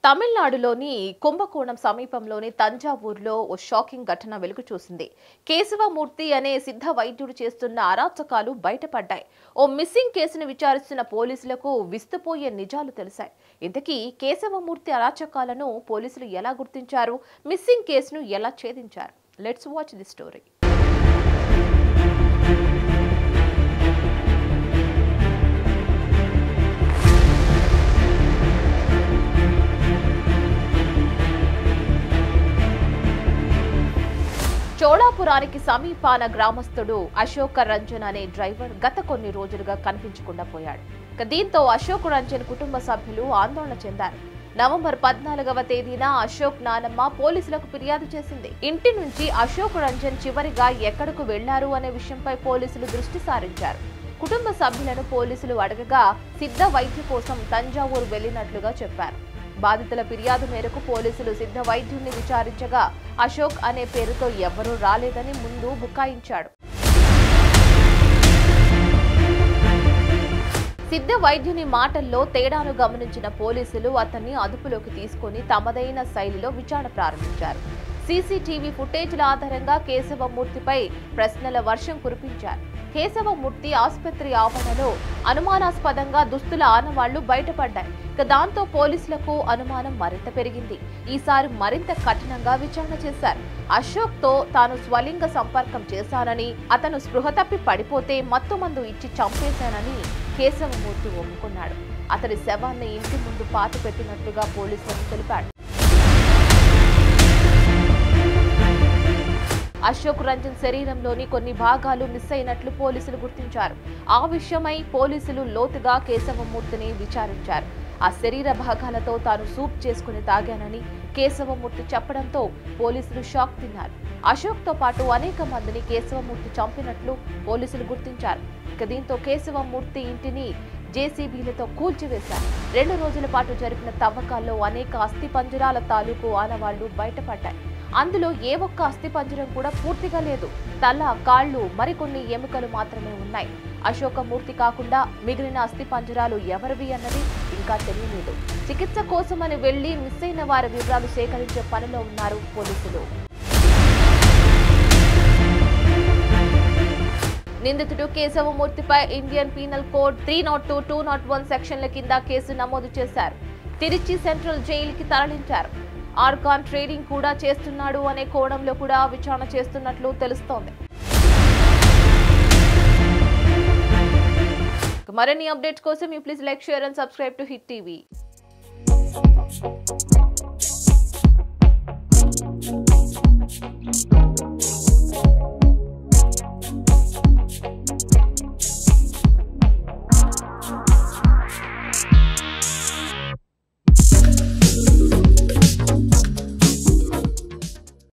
తమిళనాడులోని కుంభకోణం సమీపంలోని తంజావూరులో ఓ షాకింగ్ ఘటన వెలుగు చూసింది కేశవమూర్తి అనే సిద్ధ వైద్యుడు చేస్తున్న అరాచకాలు బయటపడ్డాయి ఓ మిస్సింగ్ కేసును విచారిస్తున్న పోలీసులకు విస్తుపోయే నిజాలు తెలిసాయి ఇంతకీ కేశవమూర్తి అరాచకాలను పోలీసులు ఎలా గుర్తించారు మిస్సింగ్ కేసును ఎలా ఛేదించారు లెట్స్ వాచ్ ది స్టోరీ చోళాపురానికి సమీపాన గ్రామస్తుడు అశోక రంజన్ అనే డ్రైవర్ గత కొన్ని రోజులుగా కనిపించకుండా పోయాడు ఇక దీంతో అశోక్ రంజన్ కుటుంబ సభ్యులు ఆందోళన చెందారు నవంబర్ పద్నాలుగవ తేదీన అశోక్ నానమ్మ పోలీసులకు ఫిర్యాదు చేసింది ఇంటి నుంచి అశోక్ రంజన్ చివరిగా ఎక్కడకు వెళ్లారు అనే విషయంపై పోలీసులు దృష్టి సారించారు కుటుంబ సభ్యులను పోలీసులు అడగగా సిద్ధ వైద్య కోసం తంజావూరు వెళ్లినట్లుగా చెప్పారు బాధితుల ఫిర్యాదు మేరకు పోలీసులు సిద్ధ వైద్యుణ్ణి విచారించగా అశోక్ అనే పేరుతో ఎవ్వరూ రాలేదని ముందు బుకాయించాడు సిద్ధ వైద్యుని మాటల్లో తేడాను గమనించిన పోలీసులు అతన్ని అదుపులోకి తీసుకుని తమదైన శైలిలో విచారణ ప్రారంభించారు సీసీటీవీ ఫుటేజ్ల ఆధారంగా కేశవమూర్తిపై ప్రశ్నల వర్షం కురిపించారు కేశవమూర్తి ఆసుపత్రి ఆవరణలో అనుమానాస్పదంగా దుస్తుల ఆనవాళ్లు బయటపడ్డాయి ఇక దాంతో పోలీసులకు అనుమానం మరింత పెరిగింది ఈసారి మరింత కఠినంగా విచారణ చేశారు అశోక్ తో తాను స్వలింగ సంపర్కం చేశానని అతను స్పృహ తప్పి పడిపోతే మత్తు మందు ఇచ్చి చంపేశానని కేశవమూర్తి ఒప్పుకున్నాడు అతడి శవాన్ని ఇంటి ముందు పాత పెట్టినట్లుగా పోలీసులకు తెలిపాడు అశోక్ రంజన్ శరీరంలోని కొన్ని భాగాలు మిస్ అయినట్లు పోలీసులు గుర్తించారు ఆ విషయమై పోలీసులు లోతుగా కేశవమూర్తిని విచారించారు ఆ శరీర భాగాలతో తాను సూప్ చేసుకుని తాగానని కేశవమూర్తి చెప్పడంతో పోలీసులు షాక్ తిన్నారు అశోక్ తో పాటు అనేక మందిని కేశవమూర్తి చంపినట్లు పోలీసులు గుర్తించారు ఇక దీంతో కేశవమూర్తి ఇంటిని జేసీబీలతో కూల్చివేశారు రెండు రోజుల పాటు జరిపిన తవ్వకాల్లో అనేక అస్థిపంజరాల తాలూకు ఆనవాళ్లు బయటపడ్డాయి అందులో ఏ ఒక్క అస్థిపంజరం కూడా పూర్తిగా లేదు తల కాళ్ళు మరికొన్ని ఎముకలు మాత్రమే ఉన్నాయి అశోకమూర్తి కాకుండా మిగిలిన అస్థిపంజరాలు ఎవరివి అన్నది ఇంకా తెలియలేదు చికిత్స కోసమని వెళ్లి మిస్ అయిన వారి వివరాలు సేకరించే పనిలో ఉన్నారు పోలీసులు నిందితుడు కేశవమూర్తిపై Indian penal code three nought two two nought one సెక్షన్ల కింద కేసు నమోదు చేశారు తిరుచి సెంట్రల్ జైలుకి తరలించారు ఆర్గాన్ ట్రేడింగ్ కూడా చేస్తున్నాడు అనే కోణంలో కూడా విచారణ చేస్తున్నట్లు తెలుస్తోంది మరిన్ని అప్డేట్స్ కోసం you please like share and subscribe to Hit TV